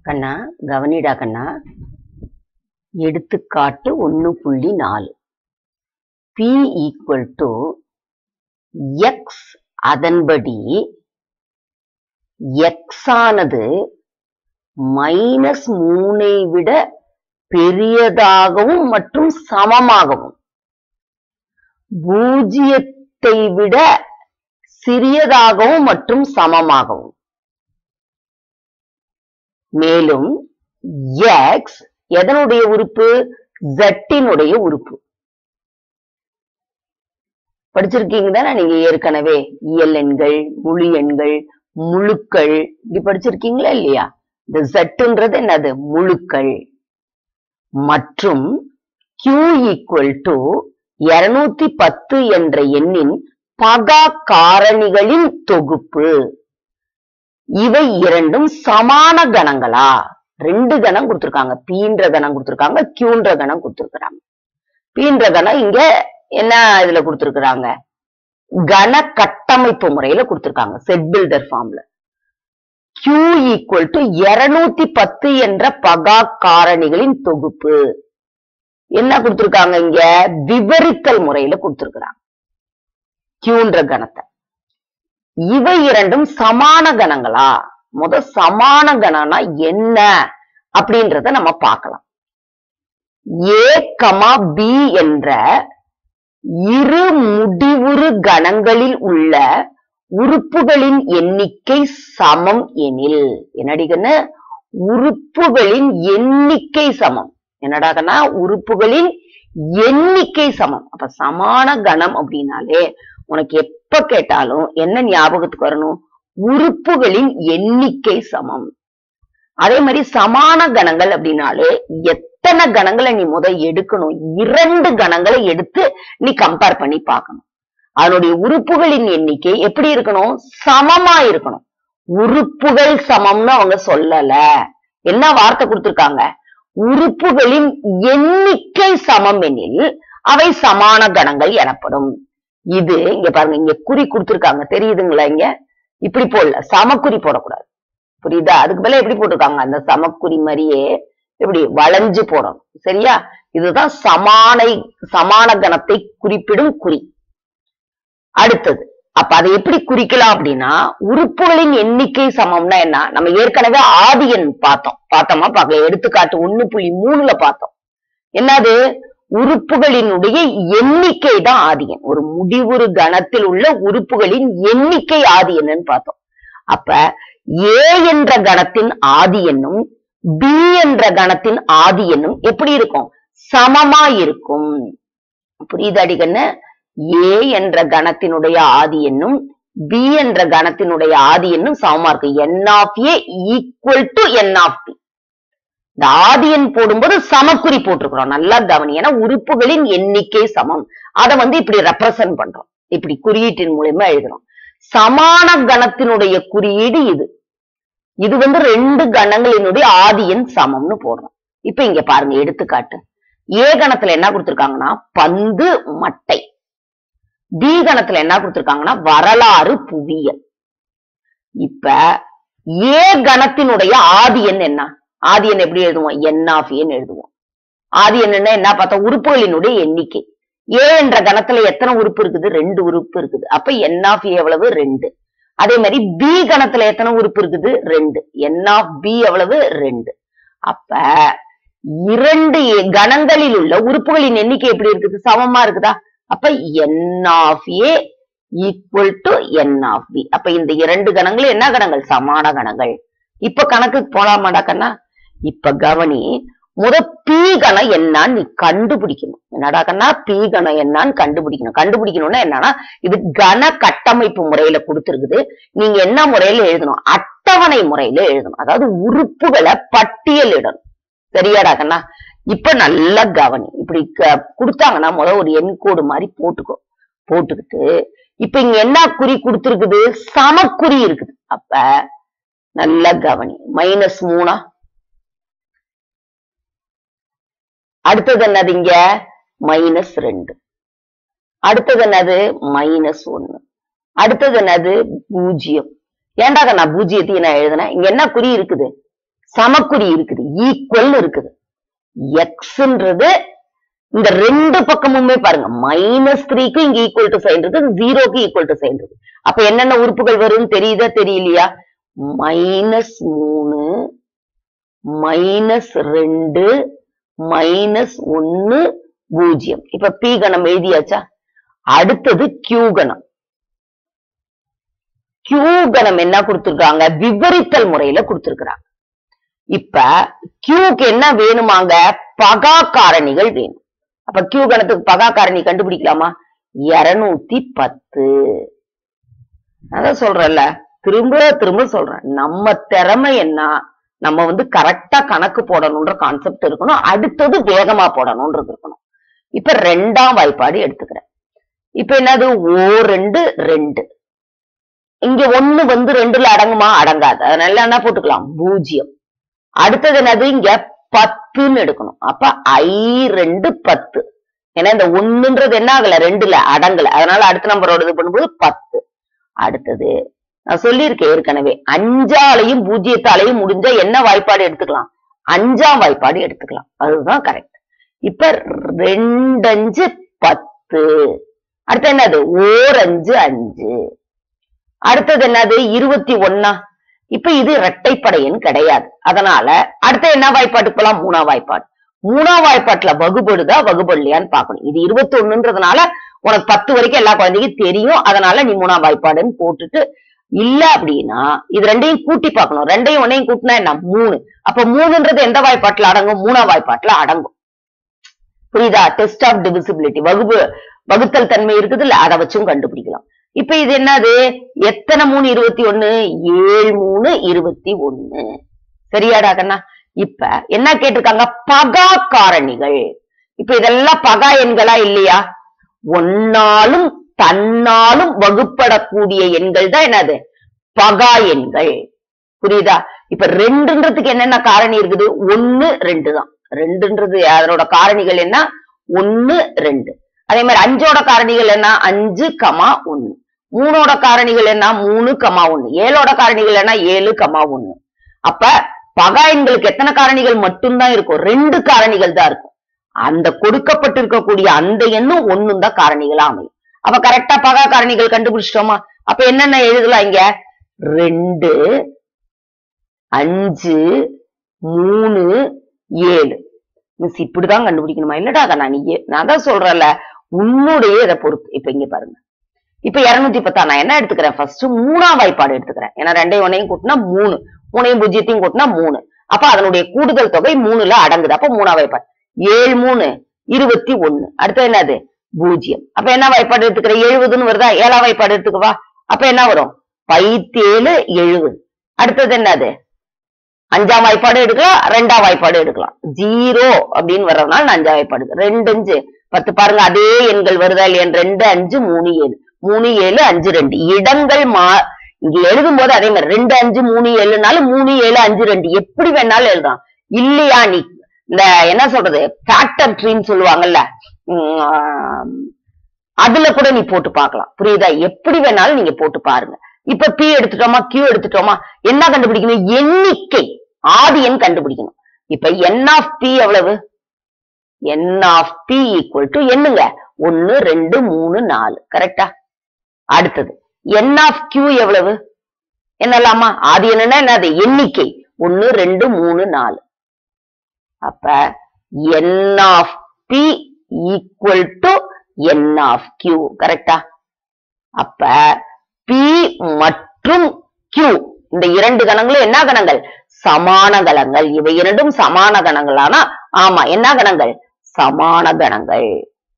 கண்ணா கவனிடா கண்ணா எடுத்துக்காட்டு ஒன்னு புள்ளி நாலு பி ஈக்குவல் டு எக்ஸ் அதன்படி எக்ஸ் ஆனது மைனஸ் மூனை விட பெரியதாகவும் மற்றும் சமமாகவும் பூஜ்ஜியத்தை விட சிறியதாகவும் மற்றும் சமமாகவும் மேலும் எக்ஸ் எதனுடைய உறுப்பு ஜட்டினுடைய உறுப்பு படிச்சிருக்கீங்க தானே நீங்க ஏற்கனவே இயல் எண்கள் முழு எண்கள் முழுக்கள் இப்படி படிச்சிருக்கீங்களா இல்லையா இந்த ஜட்டுன்றது என்னது முழுக்கள் மற்றும் Q ஈக்குவல் டு இருநூத்தி பத்து என்ற எண்ணின் பகா காரணிகளின் தொகுப்பு இவை இரண்டும் சமான கணங்களா ரெண்டு கணம் கொடுத்திருக்காங்க பீன்ற கணம் கொடுத்திருக்காங்க கியூன்ற கணம் கொடுத்திருக்கிறாங்க பீன்ற கணம் இங்க என்ன இதுல கொடுத்திருக்கிறாங்க கன கட்டமைப்பு முறையில கொடுத்திருக்காங்க செட் பில்டர் ஃபார்ம்ல Q ஈக்குவல் டு இருநூத்தி பத்து என்ற பகா காரணிகளின் தொகுப்பு என்ன கொடுத்திருக்காங்க இங்க விவரித்தல் முறையில கொடுத்திருக்கிறாங்க கியூன்ற கணத்தை இவை இரண்டும் சமான கணங்களா முத சமான கணம்னா என்ன அப்படின்றத நம்ம பார்க்கலாம் ஏ கமா பி என்ற இரு முடிவுறு கணங்களில் உள்ள உறுப்புகளின் எண்ணிக்கை சமம் எனில் என்னடிகன்னு உறுப்புகளின் எண்ணிக்கை சமம் என்னடாகன்னா உறுப்புகளின் எண்ணிக்கை சமம் அப்ப சமான கணம் அப்படின்னாலே உனக்கு எப்ப கேட்டாலும் என்ன ஞாபகத்துக்கு வரணும் உறுப்புகளின் எண்ணிக்கை சமம் அதே மாதிரி சமான கணங்கள் அப்படின்னாலே எத்தனை கணங்களை நீ முத எடுக்கணும் இரண்டு கணங்களை எடுத்து நீ கம்பேர் பண்ணி பார்க்கணும் அதனுடைய உறுப்புகளின் எண்ணிக்கை எப்படி இருக்கணும் சமமா இருக்கணும் உறுப்புகள் சமம்னு அவங்க சொல்லல என்ன வார்த்தை கொடுத்திருக்காங்க உறுப்புகளின் எண்ணிக்கை சமம் எனில் அவை சமான கணங்கள் எனப்படும் இது இங்க பாருங்க இங்க குறி கொடுத்திருக்காங்க தெரியுதுங்களா இங்க இப்படி போடல சமக்குறி போடக்கூடாது புரியுதா அதுக்கு மேல எப்படி போட்டிருக்காங்க அந்த சமக்குறி மாதிரியே இப்படி வளைஞ்சு போடணும் சரியா இதுதான் சமானை சமான கணத்தை குறிப்பிடும் குறி அடுத்தது அப்ப அதை எப்படி குறிக்கலாம் அப்படின்னா உறுப்புகளின் எண்ணிக்கை சமம்னா என்ன நம்ம ஏற்கனவே ஆதியன் பார்த்தோம் பார்த்தோமா பார்க்கல எடுத்துக்காட்டு ஒண்ணு புள்ளி மூணுல பார்த்தோம் என்னது உறுப்புகளினுடைய எண்ணிக்கை தான் ஆதியன் ஒரு முடிவுறு கணத்தில் உள்ள உறுப்புகளின் எண்ணிக்கை ஆதியன்னு பார்த்தோம் அப்ப ஏ என்ற கணத்தின் ஆதி எண்ணும் பி என்ற கணத்தின் ஆதி எண்ணும் எப்படி இருக்கும் சமமா இருக்கும் புரியுதாடி கண்ணு ஏ என்ற கணத்தினுடைய ஆதி எண்ணும் பி என்ற கணத்தினுடைய ஆதி எண்ணும் சமமா இருக்கு n of A equal to n of B இந்த ஆதியன் போடும்போது சமக்குறி போட்டிருக்கிறோம் நல்லா கவனி ஏன்னா உறுப்புகளின் எண்ணிக்கை சமம் அதை வந்து இப்படி ரெப்ரசன்ட் பண்றோம் இப்படி குறியீட்டின் மூலியமா எழுதுறோம் சமான கணத்தினுடைய குறியீடு இது இது வந்து ரெண்டு கணங்களினுடைய ஆதியன் சமம்னு போடுறோம் இப்ப இங்க பாருங்க எடுத்துக்காட்டு ஏ கணத்துல என்ன கொடுத்திருக்காங்கன்னா பந்து மட்டை டி கணத்துல என்ன கொடுத்திருக்காங்கன்னா வரலாறு புவியியல் இப்ப ஏ கணத்தினுடைய ஆதி எண் என்ன ஆதி எண் எப்படி எழுதுவோம் என் ஆஃப் ஏன்னு எழுதுவோம் ஆதி என்னன்னா என்ன பார்த்தா உறுப்புகளினுடைய எண்ணிக்கை ஏ என்ற கணத்துல எத்தனை உறுப்பு இருக்குது ரெண்டு உறுப்பு இருக்குது அப்ப என் ஆஃப் ஏ எவ்வளவு ரெண்டு அதே மாதிரி பி கணத்துல எத்தனை உறுப்பு இருக்குது ரெண்டு என் ஆஃப் பி எவ்வளவு ரெண்டு அப்ப இரண்டு கணங்களில் உள்ள உறுப்புகளின் எண்ணிக்கை எப்படி இருக்குது சமமா இருக்குதா அப்ப n of A equal to n of B அப்ப இந்த இரண்டு கணங்களும் என்ன கணங்கள் சமான கணங்கள் இப்ப கணக்குக்கு போலாமாடா கண்ணா இப்ப கவனி முத பி கணம் என்னன்னு நீ கண்டுபிடிக்கணும் என்னடா கண்ணா பி கணம் என்னன்னு கண்டுபிடிக்கணும் கண்டுபிடிக்கணும்னா என்னன்னா இது கன கட்டமைப்பு முறையில கொடுத்திருக்குது நீங்க என்ன முறையில எழுதணும் அட்டவணை முறையில எழுதணும் அதாவது உறுப்புகளை பட்டியலிடணும் சரியாடா கண்ணா இப்ப நல்லா கவனி இப்படி கொடுத்தாங்கன்னா முத ஒரு எண் கோடு மாதிரி போட்டுக்கோ போட்டுக்கிட்டு இப்ப இங்க என்ன குறி கொடுத்திருக்குது சமக்குறி இருக்குது அப்ப நல்லா கவனி மைனஸ் மூணா அடுத்தது என்னது இங்க மைனஸ் ரெண்டு அடுத்தது என்னது மைனஸ் ஒன்னு அடுத்தது என்னது பூஜ்ஜியம் ஏன்டா நான் பூஜ்ஜியத்தையும் நான் எழுதினேன் இங்க என்ன குறி இருக்குது சமக்குறி இருக்குது ஈக்குவல் இருக்குது எக்ஸ்ன்றது இந்த ரெண்டு பக்கமுமே பாருங்க மைனஸ் த்ரீக்கு இங்க ஈக்குவல் டு சைன் இருக்கு ஜீரோக்கு ஈக்குவல் டு சைன் இருக்கு அப்ப என்னென்ன உறுப்புகள் வரும்னு தெரியுதா தெரியலையா மைனஸ் மூணு மைனஸ் ரெண்டு மைனஸ் ஒன்னு பூஜ்ஜியம் இப்ப பி கணம் எழுதியாச்சா அடுத்தது கியூ கணம் கியூ கணம் என்ன கொடுத்திருக்காங்க விவரித்தல் முறையில கொடுத்திருக்கிறாங்க இப்ப கியூக்கு என்ன வேணுமாங்க பகா காரணிகள் வேணும் அப்ப கியூ கணத்துக்கு பகா காரணி கண்டுபிடிக்கலாமா இருநூத்தி பத்து அதான் சொல்றேன்ல திரும்ப திரும்ப சொல்றேன் நம்ம திறமை என்ன நம்ம வந்து கரெக்டா கணக்கு போடணும்ன்ற கான்செப்ட் இருக்கணும் அடுத்தது வேகமா போடணும்ன்றது இருக்கணும் இப்ப ரெண்டாம் வாய்ப்பாடு எடுத்துக்கிறேன் இப்ப என்னது ஓ ரெண்டு ரெண்டு இங்க ஒண்ணு வந்து ரெண்டுல அடங்குமா அடங்காது அதனால என்ன போட்டுக்கலாம் பூஜ்ஜியம் அடுத்தது என்னது இங்க பத்துன்னு எடுக்கணும் அப்ப ஐ ரெண்டு பத்து ஏன்னா இந்த ஒண்ணுன்றது என்ன ஆகல ரெண்டுல அடங்கல அதனால அடுத்த நம்பரோட இது பண்ணும்போது பத்து அடுத்தது நான் சொல்லியிருக்கேன் ஏற்கனவே அஞ்சாலையும் பூஜ்ஜியத்தாலையும் முடிஞ்ச என்ன வாய்ப்பாடு எடுத்துக்கலாம் அஞ்சாம் வாய்ப்பாடு எடுத்துக்கலாம் அதுதான் கரெக்ட் இப்ப ரெண்டு அஞ்சு பத்து அடுத்து என்னது ஓர் அஞ்சு அஞ்சு அடுத்தது என்னது இருபத்தி ஒன்னா இப்ப இது இரட்டைப்படையன் கிடையாது அதனால அடுத்த என்ன வாய்ப்பாட்டுக்கு போலாம் மூணா வாய்ப்பாடு மூணா வாய்ப்பாட்டுல வகுபடுதா வகுபடலையான்னு பார்க்கணும் இது இருபத்தி ஒண்ணுன்றதுனால உனக்கு பத்து வரைக்கும் எல்லா குழந்தைக்கும் தெரியும் அதனால நீ மூணா வாய்ப்பாடுன்னு போட்டுட்டு இல்ல அப்படின்னா இது ரெண்டையும் கூட்டி பார்க்கணும் ரெண்டையும் ஒன்னையும் கூட்டினா என்ன மூணு அப்ப மூணுன்றது எந்த வாய்ப்பாட்டுல அடங்கும் மூணா வாய்ப்பாட்டுல அடங்கும் புரியுதா டெஸ்ட் ஆஃப் டிவிசிபிலிட்டி வகுப்பு வகுத்தல் தன்மை இருக்குது இல்ல அதை வச்சும் கண்டுபிடிக்கலாம் இப்ப இது என்னது எத்தனை மூணு இருபத்தி ஒண்ணு ஏழு மூணு இருபத்தி ஒண்ணு சரியாடா கண்ணா இப்ப என்ன கேட்டிருக்காங்க பகா காரணிகள் இப்ப இதெல்லாம் பகா எண்களா இல்லையா ஒன்னாலும் தன்னாலும் வகுப்படக்கூடிய எண்கள் தான் என்னது பகா எண்கள் புரியுதா இப்ப ரெண்டுன்றதுக்கு என்னென்ன காரணி இருக்குது ஒன்னு ரெண்டு தான் ரெண்டுன்றது அதனோட காரணிகள் என்ன ஒன்னு ரெண்டு அதே மாதிரி அஞ்சோட காரணிகள் என்ன அஞ்சு கமா ஒன்னு மூணோட காரணிகள் என்ன மூணு கமா ஒன்னு ஏழோட காரணிகள் என்ன ஏழு கமா ஒன்னு அப்ப பகா எண்களுக்கு எத்தனை காரணிகள் மட்டும்தான் இருக்கும் ரெண்டு காரணிகள் தான் இருக்கும் அந்த கொடுக்கப்பட்டிருக்கக்கூடிய அந்த எண்ணும் ஒண்ணும் தான் காரணிகளா அமையும் அப்ப கரெக்டா பகா காரணிகள் கண்டுபிடிச்சிட்டோமா அப்ப என்னென்ன எழுதலாம் இங்க ரெண்டு அஞ்சு மூணு ஏழு மிஸ் இப்படிதான் கண்டுபிடிக்கணுமா இல்லடா அதை நான் நீ நான் தான் சொல்றேன்ல உன்னுடைய இதை பொறுத்து இப்ப இங்க பாருங்க இப்ப இருநூத்தி பத்தா நான் என்ன எடுத்துக்கிறேன் ஃபர்ஸ்ட் மூணாம் வாய்ப்பாடு எடுத்துக்கிறேன் ஏன்னா ரெண்டையும் ஒன்னையும் கூட்டினா மூணு மூணையும் பூஜ்ஜியத்தையும் கூட்டினா மூணு அப்ப அதனுடைய கூடுதல் தொகை மூணுல அடங்குது அப்ப மூணாம் வாய்ப்பாடு ஏழு மூணு இருபத்தி ஒண்ணு அடுத்து என்னது பூஜ்ஜியம் அப்ப என்ன வாய்ப்பாடு எடுத்துக்கிற எழுபதுன்னு வருதா ஏழாம் வாய்ப்பாடு எடுத்துக்கவா அப்ப என்ன வரும் பைத்தேழு எழுபது அடுத்தது என்னது அஞ்சாம் வாய்ப்பாடு எடுக்கலாம் ரெண்டாம் வாய்ப்பாடு எடுக்கலாம் ஜீரோ அப்படின்னு வர்றதுனால நான் அஞ்சாம் வாய்ப்பாடு எடுக்கிறேன். ரெண்டு அஞ்சு பத்து பாருங்க அதே எண்கள் வருதா இல்லையா ரெண்டு அஞ்சு மூணு ஏழு மூணு ஏழு அஞ்சு ரெண்டு இடங்கள் மா இங்க எழுதும் போது அதே மாதிரி ரெண்டு அஞ்சு மூணு ஏழுனாலும் மூணு ஏழு அஞ்சு ரெண்டு எப்படி வேணாலும் எழுதலாம் இல்லையா நீ இந்த என்ன சொல்றது ஃபேக்டர் ட்ரீன்னு சொல்லுவாங்கல்ல உம், ஆஹ், அதுல கூட நீ போட்டு பார்க்கலாம் புரியுதா எப்படி வேணாலும் நீங்க போட்டு பாருங்க இப்ப பி எடுத்துட்டோமா கியூ எடுத்துட்டோமா என்ன கண்டுபிடிக்கணும் எண்ணிக்கை ஆதி எண் கண்டுபிடிக்கணும் இப்ப என் ஆஃப் பி எவ்வளவு n of B equal to என்னங்க ஒன்னு ரெண்டு மூணு நாலு கரெக்டா அடுத்தது என் ஆஃப் கியூ எவ்வளவு என்னலாமா ஆதி என்னன்னா என்னது எண்ணிக்கை ஒன்னு ரெண்டு மூணு நாலு அப்ப n of B equal to n of Q கரெக்டா அப்ப பி மற்றும் கியூ இந்த இரண்டு கணங்களும் என்ன கணங்கள் சமான கணங்கள் இவை இரண்டும் சமான கணங்களானா ஆமா என்ன கணங்கள் சமான கணங்கள்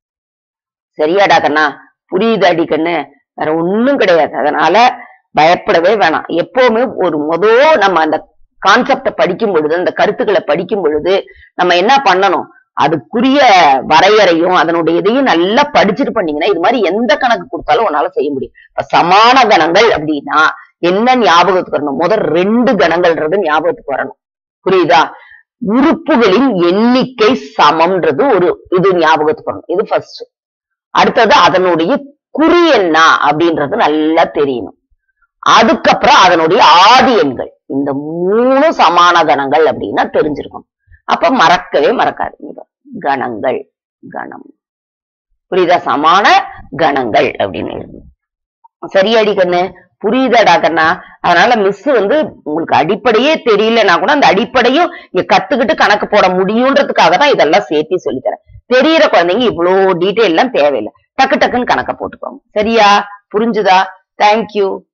சரியாடா கண்ணா புரியுது அடி கண்ணு வேற ஒண்ணும் கிடையாது அதனால பயப்படவே வேணாம் எப்பவுமே ஒரு முதோ நம்ம அந்த கான்செப்ட படிக்கும் பொழுது அந்த கருத்துக்களை படிக்கும் பொழுது நம்ம என்ன பண்ணணும் அதுக்குரிய வரையறையும் அதனுடைய இதையும் நல்லா படிச்சுட்டு பண்ணீங்கன்னா இது மாதிரி எந்த கணக்கு கொடுத்தாலும் உன்னால செய்ய முடியும் இப்ப சமான கணங்கள் அப்படின்னா என்ன ஞாபகத்துக்கு வரணும் முதல் ரெண்டு கணங்கள்ன்றது ஞாபகத்துக்கு வரணும் புரியுதா உறுப்புகளின் எண்ணிக்கை சமம்ன்றது ஒரு இது ஞாபகத்துக்கு வரணும் இது ஃபர்ஸ்ட் அடுத்தது அதனுடைய குறி என்ன அப்படின்றது நல்லா தெரியணும் அதுக்கப்புறம் அதனுடைய ஆதி எண்கள் இந்த மூணு சமான கணங்கள் அப்படின்னா தெரிஞ்சிருக்கும் அப்ப மறக்கவே மறக்காதீங்க கணங்கள் கணம் புரியுதா சமான கணங்கள் அப்படின்னு எழுதணும் சரியாடி கண்ணு புரியுதாடா கண்ணா அதனால மிஸ் வந்து உங்களுக்கு அடிப்படையே தெரியலனா கூட அந்த அடிப்படையும் இங்க கத்துக்கிட்டு கணக்கு போட முடியுன்றதுக்காக தான் இதெல்லாம் சேர்த்து சொல்லித்தரேன் தெரியற குழந்தைங்க இவ்வளவு டீட்டெயில் எல்லாம் தேவையில்லை டக்கு டக்குன்னு கணக்க போட்டுக்கோங்க சரியா புரிஞ்சுதா தேங்க்யூ